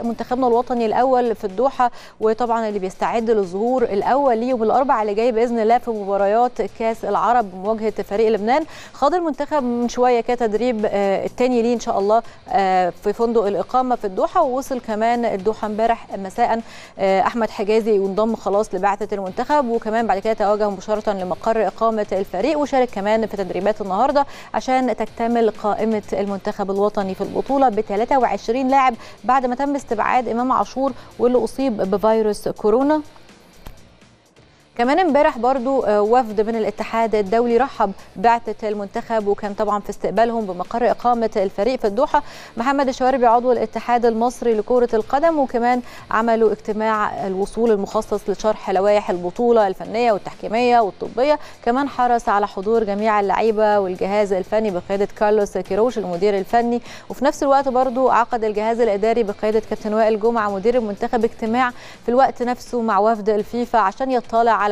اداء منتخبنا الوطني الاول في الدوحه وطبعا اللي بيستعد للظهور الاول ليوم الاربعاء اللي جاي باذن الله في مباريات كاس العرب بمواجهه فريق لبنان خاض المنتخب من شويه كده تدريب الثاني ليه ان شاء الله في فندق الاقامه في الدوحه ووصل كمان الدوحه امبارح مساء احمد حجازي وانضم خلاص لبعثه المنتخب وكمان بعد كده توجه مباشره لمقر اقامه الفريق وشارك كمان في تدريبات النهارده عشان تكتمل قائمه المنتخب الوطني في البطوله ب 23 لاعب بعد ما تم استبعاد امام عاشور واللي اصيب بفيروس كورونا كمان امبارح برضو وفد من الاتحاد الدولي رحب بعثة المنتخب وكان طبعا في استقبالهم بمقر إقامة الفريق في الدوحة محمد الشواربي عضو الاتحاد المصري لكرة القدم وكمان عملوا اجتماع الوصول المخصص لشرح لوائح البطولة الفنية والتحكيمية والطبية كمان حرص على حضور جميع اللعيبة والجهاز الفني بقيادة كارلوس كيروش المدير الفني وفي نفس الوقت برضو عقد الجهاز الإداري بقيادة كابتن وائل جمعة مدير المنتخب اجتماع في الوقت نفسه مع وفد الفيفا عشان يطلع على